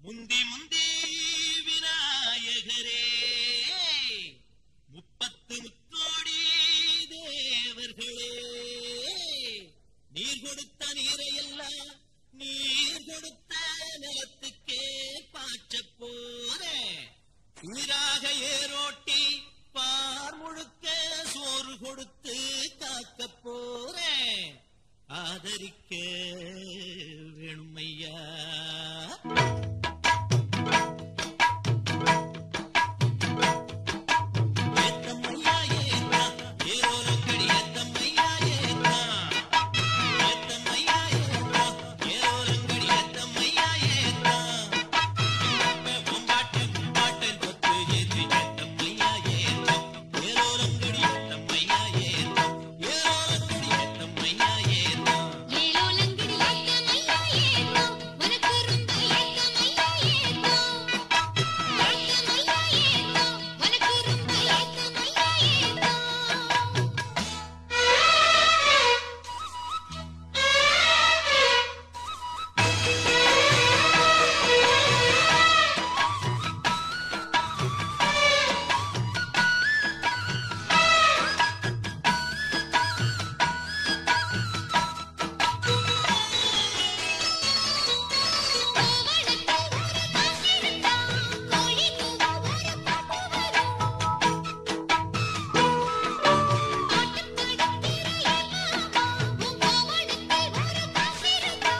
முந்தி முந்தி விநாயகரே முப்பத்து முத்தோடி தேவர்களே நீர் கொடுத்த நீரையெல்லாம் நீர் கொடுத்த நிலத்துக்கே பாய்ச்சப் போறேன் நீராக ஏரோட்டி பார் முழுக்க சோறு கொடுத்து காக்கப் போறேன் ஆதரிக்க வேணுமையா ஏத்தம்மையா ஏத்தா ஏரோலக்கடி ஏத்தம்மையா ஏத்தா ஏத்தம்மையா ஏத்தா ஏரோலங்கடி ஏத்தம்மையா ஏத்தா பொம்பாட்டு பொம்பாட்டு தொத்து ஏத்தி ஏத்தம்மையா ஏத்தா ஏரோலங்கடி ஏத்தம்மையா ஏத்தா ஏரோலங்கடி ஏத்தம்மையா ஏத்தா ஏலோலங்கிடி ஏத்தமையா ஏத்தோ உனக்கு ரொம்ப ஏத்தமையா ஏத்தோ ஏத்தமையா ஏத்தோ உனக்கு ரொம்ப ஏத்தமையா ஏத்தோ கோவணத்தில் ஒரு காசிருந்தா கோழி கூவ ஒரு பாட்டு வரும் பாட்டு பாடுகிற ஏமாமா உன் கோவணத்தில் ஒரு காசிருந்தா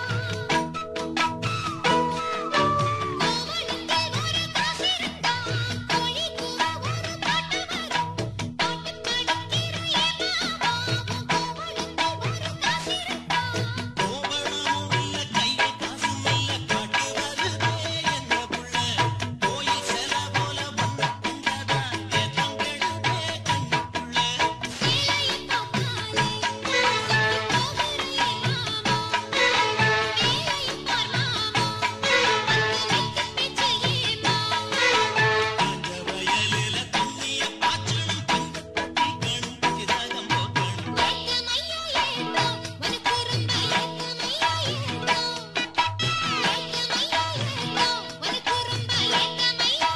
கோவணத்தில் ஒரு காசிருந்தா கோழி கூவ ஒரு பாட்டு வரும் பாட்டு பாடுகிற ஏமாமா உன் கோவணத்தில் ஒரு காசிருந்தா கோவணமும் இல்ல கையில காசும் இல்ல காட்டு வருதே என்ன புள்ள கோயில் செல போல வந்து குண்டதா ஏத்தம் கெடுதே கண்ணுக்குள்ள சேலையை பார்த்தாலே போகிற மாமா வேலையை பார் மாமா வந்து வெச்சு பேச்சு ஏமா காஞ்ச வயலில தண்ணிய பாய்ச்சணும் தங்கத்தட்டி கணும் சிதாகம் போக்கணும் ஏத்தமையா ஏத்தோ உனக்கு ரொம்ப ஏத்தமையா ஏத்தோ ஏத்தமையா ஏத்தோ உனக்கு ரொம்ப ஏத்தமையா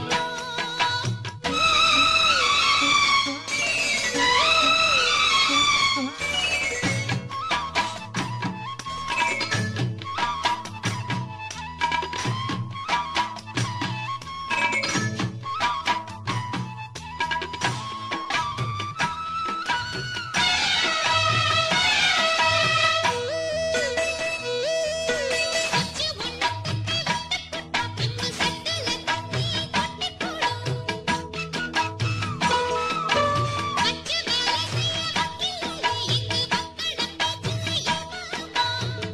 ஏத்தோ அச்சு ஒண்ணு குட்டி வட்ட புட்டா பின்னு செட்டல கட்டி கட்டி போடும் அச்சு வேலை செய்ய வக்கில்லை இங்கு வக்கட பேச்சு ஏமாமா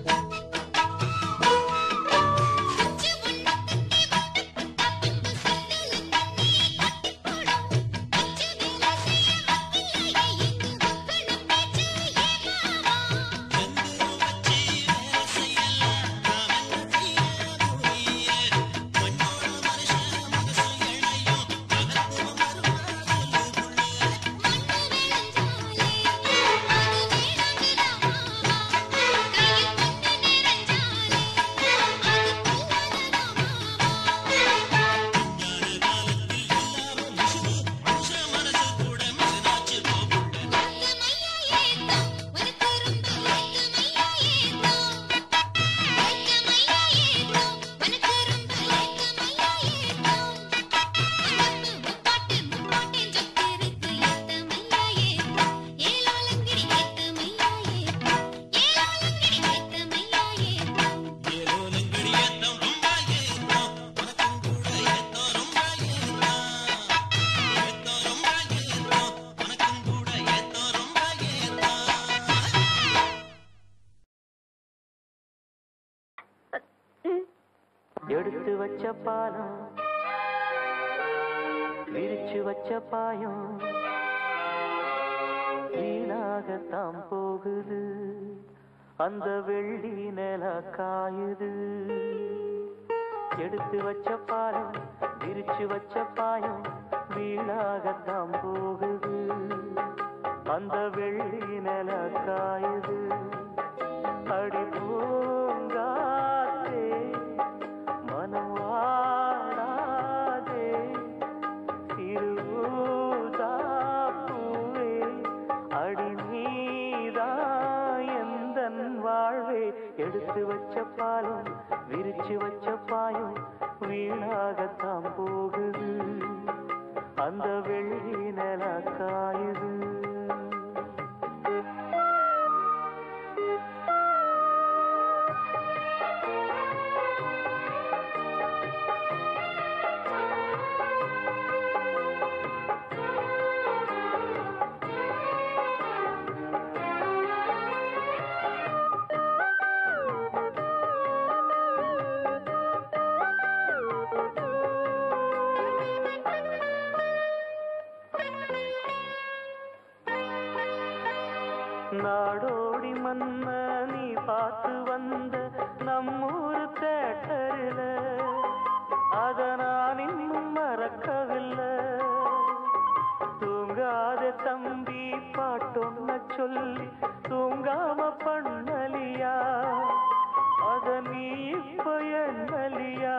அச்சு ஒண்ணு குட்டி வட்ட புட்டா பின்னு செட்டல கட்டி கட்டி போடும் அச்சு வேலை செய்ய வக்கில்லை இங்கு வக்கட பேச்சு ஏமாமா சந்திரம் வச்சி வேலை செய்யலாம் நாம செய்ய முடியே மண்ணோட மனுஷன் மனசு இழையும் மகத்துவம் வருமா சொல்லு புள்ளே மண்ணு விளைஞ்சாலே அது வேணாங்குதா மாமா கையில் பொண்ணு நிறைஞ்சாலே அது பூவானதா மாமா ஞான காலத்தில் இல்லாம மிஷினு மனுஷ மனசு கூட மிஷினாச்சு போகுள்ள ஏத்தமையா ஏத்தோ உனக்கு ரொம்ப ஏத்தமையா ஏத்தோ ஏத்தமையா ஏத்தோ உனக்கு ரொம்ப ஏத்தமையா ஏத்தோ உனக்கு முப்பாட்டு முப்பாட்டின் சொத்து இருக்கு ஏத்தமையா ஏத்தோ ஏலோலங்கிடி ஏத்தமையா ஏத்தோ ஏலோலங்கிடி ஏத்தமையா ஏத்தோ ஏலோலங்கடி ஏத்தம் ரொம்ப ஏத்தம் உனக்கும் கூட ஏத்தம் ரொம்ப ஏத்தம் ஏத்தம் ரொம்ப ஏத்தம் உனக்கும் கூட ஏத்தம் ரொம்ப ஏத்தம் எடுத்து வச்ச பாலம் விரிச்சு வச்ச பாயம் வீணாகத்தான் போகுது அந்த வெள்ளி நில காயுது எடுத்து வச்ச பாலம் விரிச்சு வச்ச பாயம் வீணாகத்தான் போகுது அந்த வெள்ளி நில காயுது அடி பூங்காத்தே மனம் எடுத்து வச்ச பாலும் விரிச்சு வச்ச பாயும் வீணாகத்தான் போகுது அந்த வெள்ளி நில காயுது நாடோடி மன்ன நீ பார்த்து வந்த நம்மூரு தேட்டரில் அத நான் இன்னும் மறக்கவில்லை தூங்காத தம்பி பாட்டொன்ன சொல்லி தூங்காம பண்ணலியா அத நீ இப்ப எண்ணலியா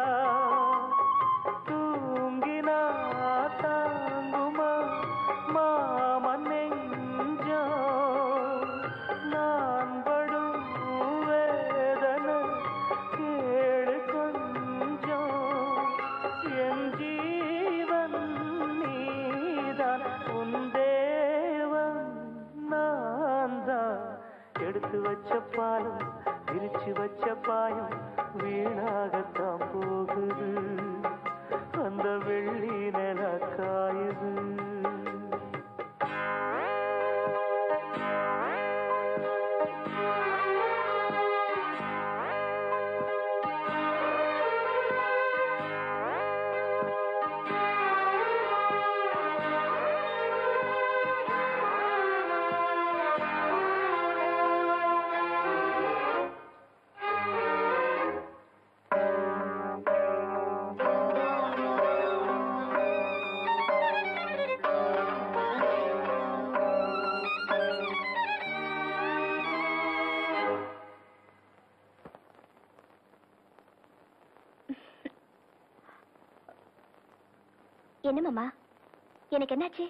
தூங்கினா தாங்குமா மாமன் நெஞ்சோ நான் படும் வேதனை கேளு கொஞ்சம் என் ஜீவன் நீதான் உன் தேவன் நான் தான் எடுத்து வச்ச பாலும் விரிச்சு வச்ச பாயம் வீணாகத்தான் போகுது அந்த வெள்ளி நில காயுது என்ன மாமா எனக்கு என்னாச்சு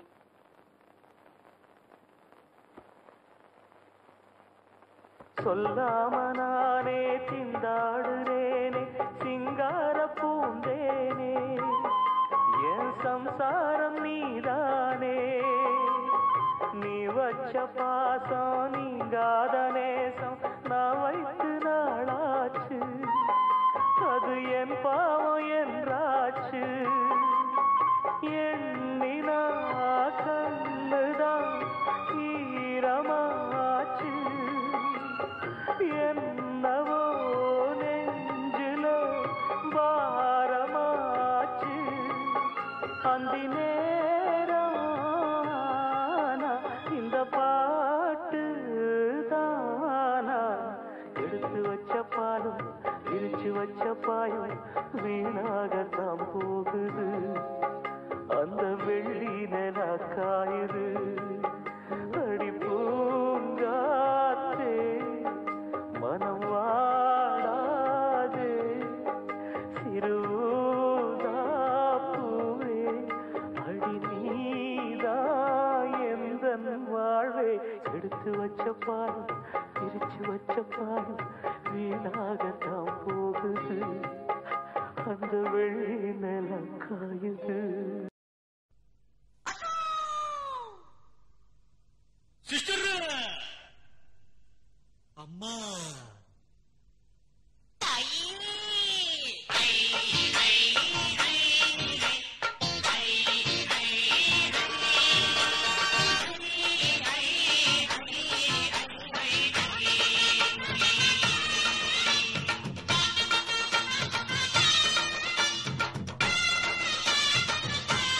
சொல்லாம நானே திண்டாடுறேனே சிங்கார பூந்தேனே என் சம்சாரம் நீதானே நீ வச்ச பாசம் நீங்காத நேசம் நான் வைத்து நாளாச்சு அது என் பாவம் என்றாச்சு எண்ணினா கண்ணுதான் ஈரமாச்சு என்னவோ நெஞ்சில பாரமாச்சு அந்தி நேரம் ஆனா இந்த பாட்டு தானா எடுத்து வச்ச பாலும் விரிச்சு வச்ச பாயும் வீணாகத்தான் போகுது அந்த வெள்ளி நில காயுது அடி பூங்காத்தே மனம் வாடாதே சிறுதாப்பூவே அடி நீதா எந்தன் வாழ்வே எடுத்து வச்ச பாலும் பிரிச்சு வச்ச பாலும் வீணாகத்தான் போகுது அந்த வெள்ளி நில காயுது சிஸ்டர் அம்மா ஆ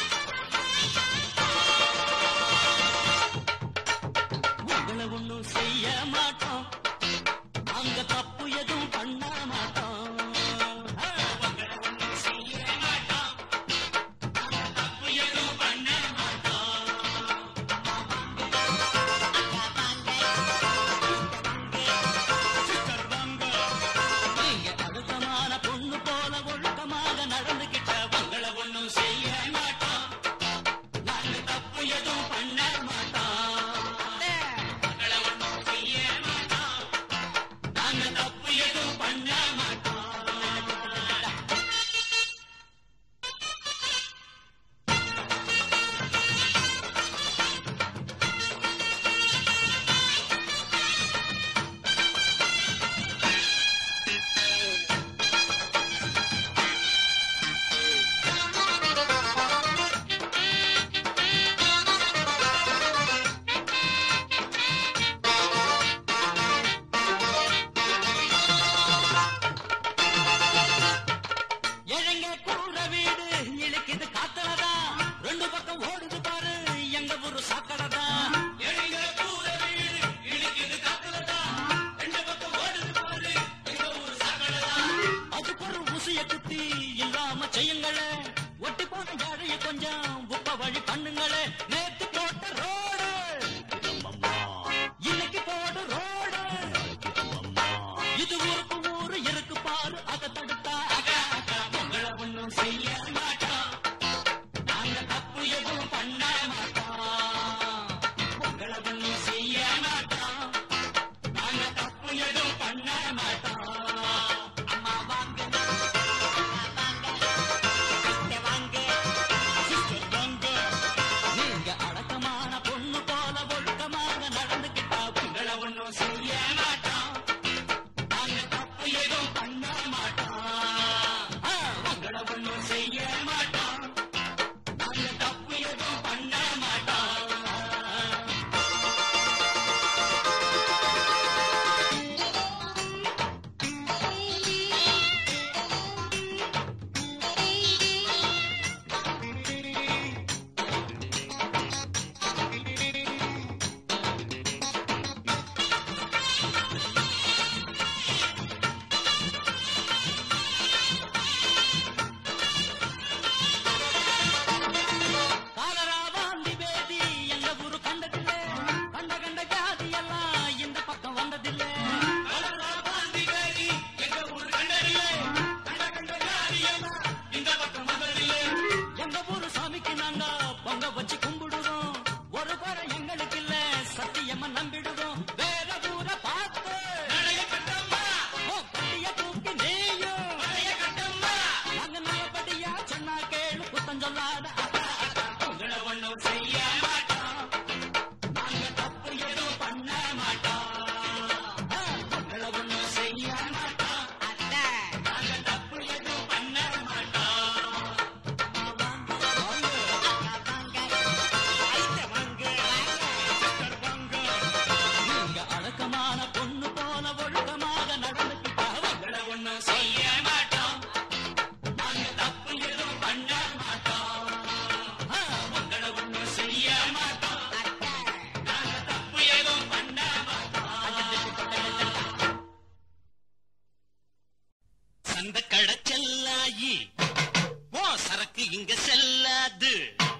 புத்தி இல்லாம செய்யுங்களே ஒட்டி போன ஜாடைய கொஞ்சம் உப்ப வழி பண்ணுங்களே நேத்து போட்ட ரோடு இன்னைக்கு போடு ரோடு இது ஊருக்கு ஊரு இருக்கு பாரு அதை தடுத்தா அக்கா அக்கா உங்களை ஒண்ணும் செய்ய மாட்டோம் நாங்க தப்பு எதுவும் பண்ண மாட்டோம் உங்களை ஒண்ணும் செய்ய மாட்டோம் நாங்க தப்பு எதுவும் பண்ண மாட்டோம் அம்மா வாங்க வாங்க சிஸ்டர் வாங்க நீங்க அடக்கமான பொண்ணு போல ஒழுக்கமாக நடந்துக்கிட்டா உங்களை ஒண்ணும் செய்ய மாட்டோம் நாங்க தப்பு எதுவும் பண்ண மாட்டோம் ஆ, உங்களை ஒண்ணும் செய்ய மாட்டோம் நாங்க தப்பு எதுவும் பண்ண மாட்டோம் காலரா வாந்தி பேதி எங்க ஊரு கண்டதில்லை கண்ட கண்ட ஜாதி எல்லாம் இந்த பக்கம் வந்ததில்லை காலரா வாந்தி பேதி எங்க ஊரு கண்டதில்லை கண்ட கண்ட ஜாதி எல்லாம் இந்த பக்கம் வந்ததில்லை எங்க ஊரு சாமிக்கு நாங்க பொங்க வச்சு கும்பிடுவோம் ஒரு குறை எங்களுக்கு இல்ல சத்தியமா நம்பிடுவோம் வேற ஊரை பார்த்து நடைய கட்டம்மா உன் கட்டிய தூக்கி நீயும் நடைய கட்டம்மா நாங்க நல்லபடியா சொன்னா கேளு குத்தம் சொல்லாத அக்கா, அக்கா, உங்களை ஒண்ணும் செய்ய மாட்டோம் நாங்க தப்பு எதுவும் பண்ண மாட்டோம் ஆ, உங்களை ஒண்ணும் செய்ய மாட்டோம் அத்தை, நாங்க தப்பு எதுவும் பண்ண மாட்டோம் வாங்க, ஐத்த வாங்க, சிஸ்டர் வாங்க. நீங்க அடக்கமான பொண்ணு போல ஒழுக்கமாக நடந்துக்கிட்டா உங்களை ஒண்ணும் செய்ய மாட்டோம் நாங்க தப்பு எதுவும் பண்ண மாட்டோம் ஆ, உங்களை ஒண்ணும் செய்ய மாட்டோம் நாங்க தப்பு எதுவும் பண்ண மாட்டோம் சந்த கடை செல்லாயி ஓ சரக்கு இங்க செல்லாது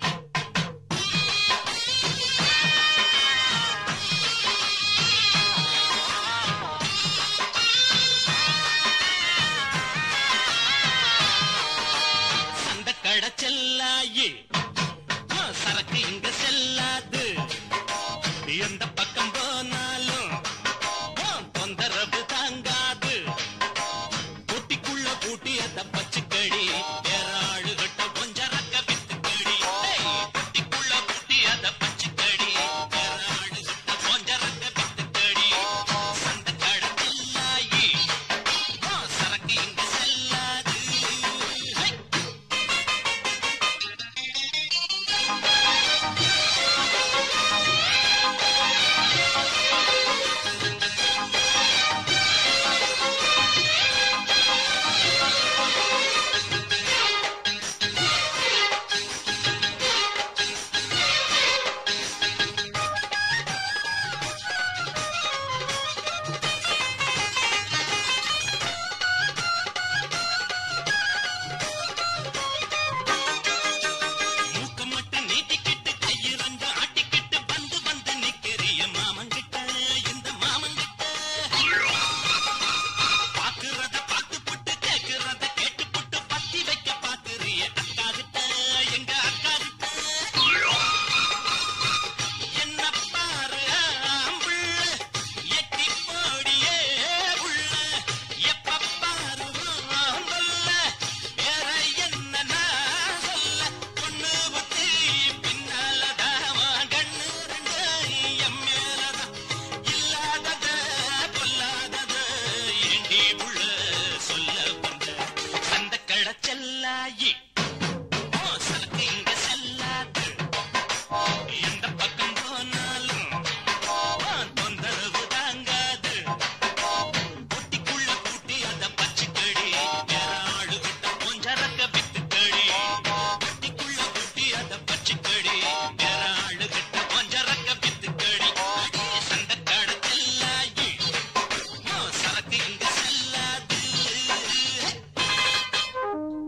சந்த கடை செல்லாயி ஓ சரக்கு இங்க செல்லாது எந்த பக்கம் போனாலும் ஓ தொந்தரவு தாங்காது பொட்டிக்குள்ள பூட்டியத பச்சுக்கடி வேற ஆளுகிட்ட கொஞ்சம் ரக்க வித்துக்கடி ஏய், பொட்டிக்குள்ள பூட்டியத பச்சுக்கடி வேற ஆளுகிட்ட கொஞ்சம் ரக்க வித்துக்கடி சந்த கடத்தில்லாயி ஓ சரக்கு இங்க செல்லாது ஹை! மூக்க மட்டும் நீட்டிக்கிட்டு கையிறங்க ஆட்டிக்கிட்டு வந்து வந்து நிக்கிறிய மாமங்கிட்ட இந்த மாமங்கிட்ட பாக்குறத பார்த்து புட்டு கேக்குறத கேட்டு புட்டு பத்தி வைக்க பாக்குறிய அக்கா கிட்ட எங்க அக்கா கிட்ட என்ன பாரு ஆம்புள்ள எட்டி போடியே உள்ள எப்ப பாரு ஆம்புள்ள வேற என்ன நான் சொல்ல பொண்ணு புத்தி பின்னாலதான் கண்ணு ரெண்டு என் மேலதான் இல்லாதத பொல்லாதத ஏண்டி புள்ள சொல்ல வந்த சந்த கடச்சல்லாயி ஓ சரக்கு இங்க செல்லாது எந்த பக்கம் போனாலும் ஆ, தொந்தரவு தாங்காது பொட்டிக்குள்ள பூட்டி அத பச்சுக்கடி வேற ஆளுகிட்ட கொஞ்சம் ரக்க வித்துக்கடி பொட்டிக்குள்ள பூட்டி அத பச்சுக்கடி வேற ஆளுகிட்ட கொஞ்சம் ரக்க வித்துக்கடி அடி சந்த கடத்தல்லாயி ஓ சரக்கு இங்க செல்லாது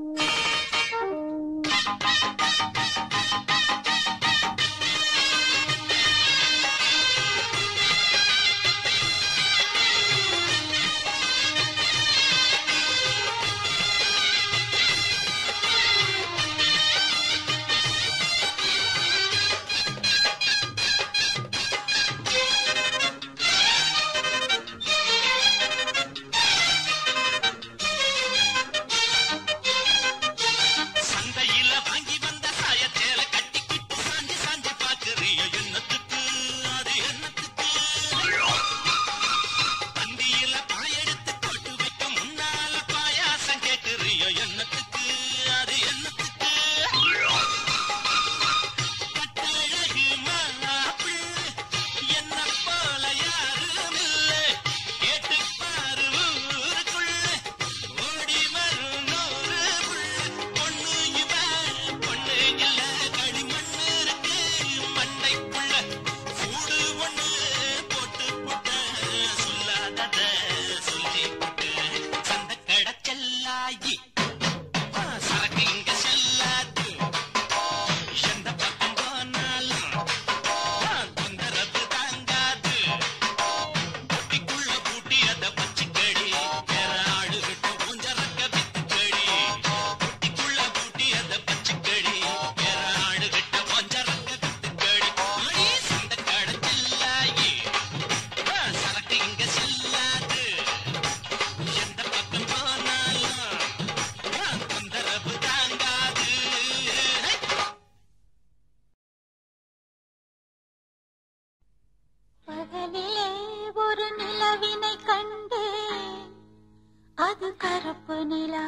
நிலா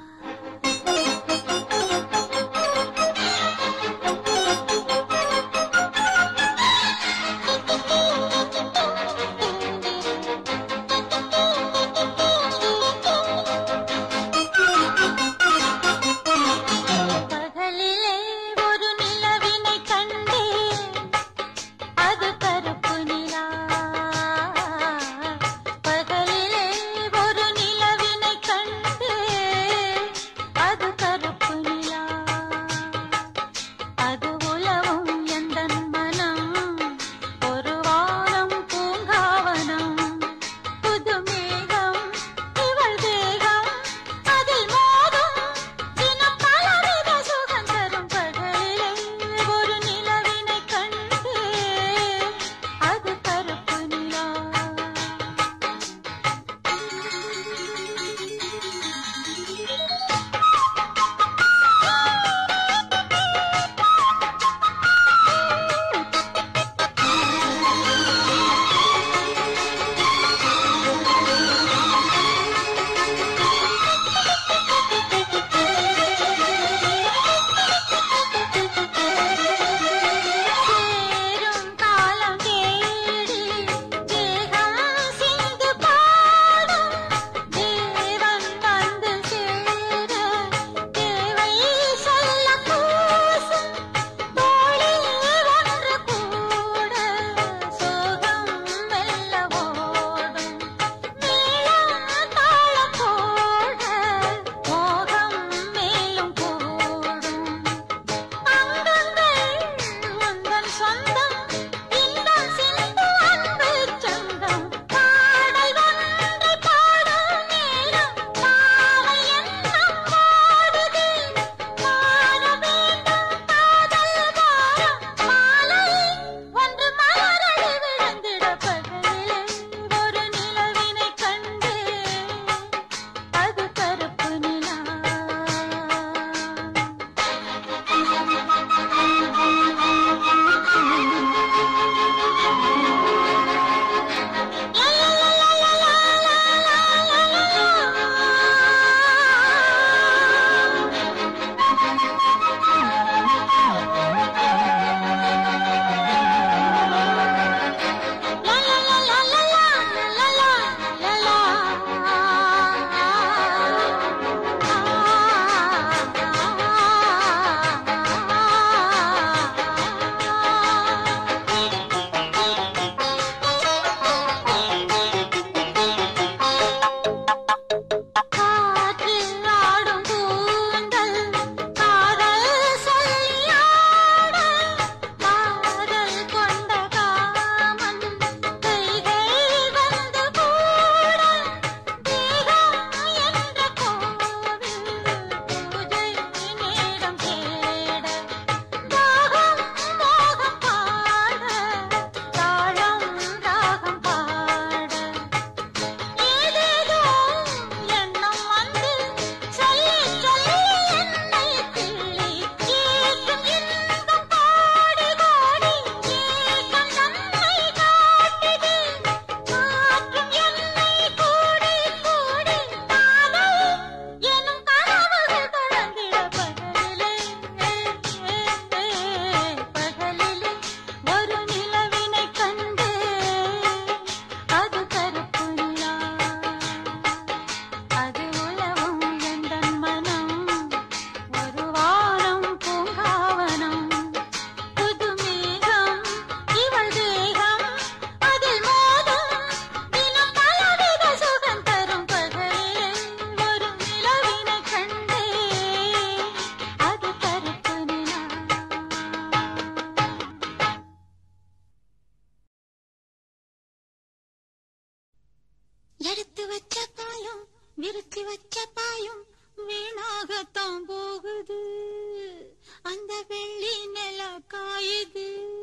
பகலிலே ஒரு நிலவினை கண்டேன் அது கருப்பு நிலா பகலிலே ஒரு நிலவினை கண்டேன் அது கருப்பு நிலா அது உலவும் எந்தன் மனம் ஒரு வாரம் பூங்காவனம் புது மேகம் இவள் தேகம் அதில் மோதும் தினம் பலவித சுகம் தரும் பகலிலே ஒரு நிலவினை கண்டு அது கருப்பு நிலா சேரும் காலம் தேடி தேகம் சிந்து பாடும் தேவன் வந்து சேர தேவை சொல்ல கூசும் தோளில் ஒன்று கூட சோகம் மெல்ல ஓடும் மேளம் தாளம் போட மோகம் மேலும் கூடும் அங்கங்கள் உந்தன் சொந்தம் இன்பம் சிந்து அன்பு சொந்தம் பாடல் ஒன்றை பாடும் நேரம் பாவை எண்ணம் ஓடுது மாற வேண்டும் காதல் வாரம் மாலை ஒன்று மலரடி விழுந்திட பகலிலே ஒரு நிலவினை கண்டு அது கருப்பு நிலா காற்றில் ஆடும் கூந்தல் காதல் சொல்லியாட காதல் கொண்ட காமன் கைகள் வந்து கூட தேகம் என்ற கோவில் பூஜை நேரம் தேட தாகம் மோகம் பாட தாழம் ராகம் பாட ஏதேதோ எண்ணம் வந்து சொல்லி சொல்லி என்னை கிள்ளி ஏற்றும் இன்பம் கோடி கோடி ஏக்கம் நம்மை காட்டுது மாற்றும் என்னை கூடி கூடி காதல் எனும் கனவுகள் கலந்திட பகலிலே பகலிலே ஒரு நிலவினை கண்டு அது கருப்பு நிலா அது உலவும் எந்தன் மனம் ஒரு வாரம் பூங்காவனம் புது மேகம் இவள் தேகம் அதில் மோதும் தினம் பலவித சுகம் தரும் பகலிலே ஒரு நிலவினை கண்டே அது கருப்பு நிலா எடுத்து வச்ச பாயும் விரிச்சு வச்ச பாயும் வீணாகத்தான் போகுது அந்த வெள்ளி நில காயுது